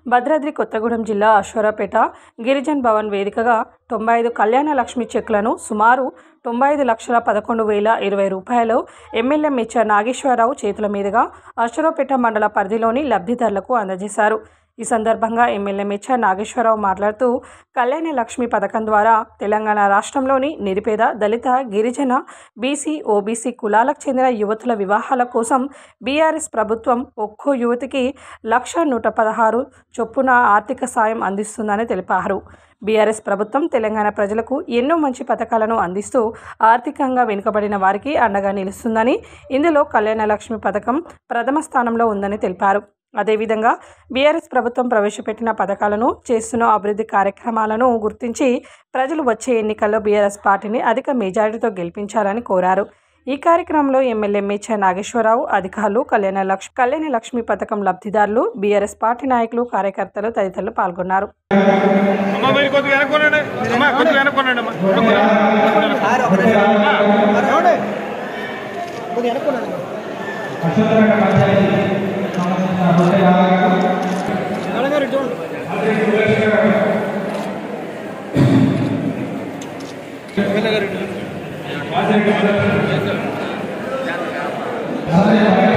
భద్రాద్రి కొత్తగూడెం జిల్లా అశ్వరాపేట గిరిజన్ భవన్ వేదికగా తొంభై ఐదు కళ్యాణ లక్ష్మి చెక్లను సుమారు తొంభై ఐదు లక్షల పదకొండు వేల ఇరవై రూపాయలు ఎమ్మెల్యే మెచ్చ నాగేశ్వరరావు చేతుల మీదుగా అశ్వరాపేట మండల పరిధిలోని లబ్ధిదారులకు అందజేశారు ఈ సందర్భంగా ఎమ్మెల్యే మెచ్చ నాగేశ్వరరావు మాట్లాడుతూ కళ్యాణ లక్ష్మి పథకం ద్వారా తెలంగాణ రాష్ట్రంలోని నిరుపేద దళిత గిరిజన బీసీ ఓబీసీ కులాలకు చెందిన యువతుల వివాహాల కోసం బీఆర్ఎస్ ప్రభుత్వం ఒక్కో యువతికి లక్ష నూట పదహారు చొప్పున ఆర్థిక సాయం అందిస్తుందని తెలిపారు బీఆర్ఎస్ ప్రభుత్వం తెలంగాణ ప్రజలకు ఎన్నో మంచి పథకాలను అందిస్తూ ఆర్థికంగా వెనుకబడిన వారికి అండగా నిలుస్తుందని ఇందులో కళ్యాణ లక్ష్మి పథకం ప్రథమ స్థానంలో ఉందని తెలిపారు అదేవిధంగా బీఆర్ఎస్ ప్రభుత్వం ప్రవేశపెట్టిన పథకాలను చేస్తున్న అభివృద్ధి కార్యక్రమాలను గుర్తించి ప్రజలు వచ్చే ఎన్నికల్లో బీఆర్ఎస్ పార్టీని అధిక మెజారిటీతో గెలిపించాలని కోరారు ఈ కార్యక్రమంలో ఎమ్మెల్యే మేచ నాగేశ్వరరావు అధికారులు కళ్యాణ లక్ష్మి కళ్యాణ లక్ష్మి పథకం లబ్ధిదారులు బీఆర్ఎస్ పార్టీ నాయకులు కార్యకర్తలు తదితరులు పాల్గొన్నారు అమ్మ మీరు కొద్దిగా వెనక్కొనండి అమ్మ కొద్దిగా వెనక్కొనండి అమ్మ సార్ ఒక నిమిషం. మరి చూడండి. కొద్దిగా వెనక్కున్నాను. నాన్నగారు ఇటు చూడండి. ఆ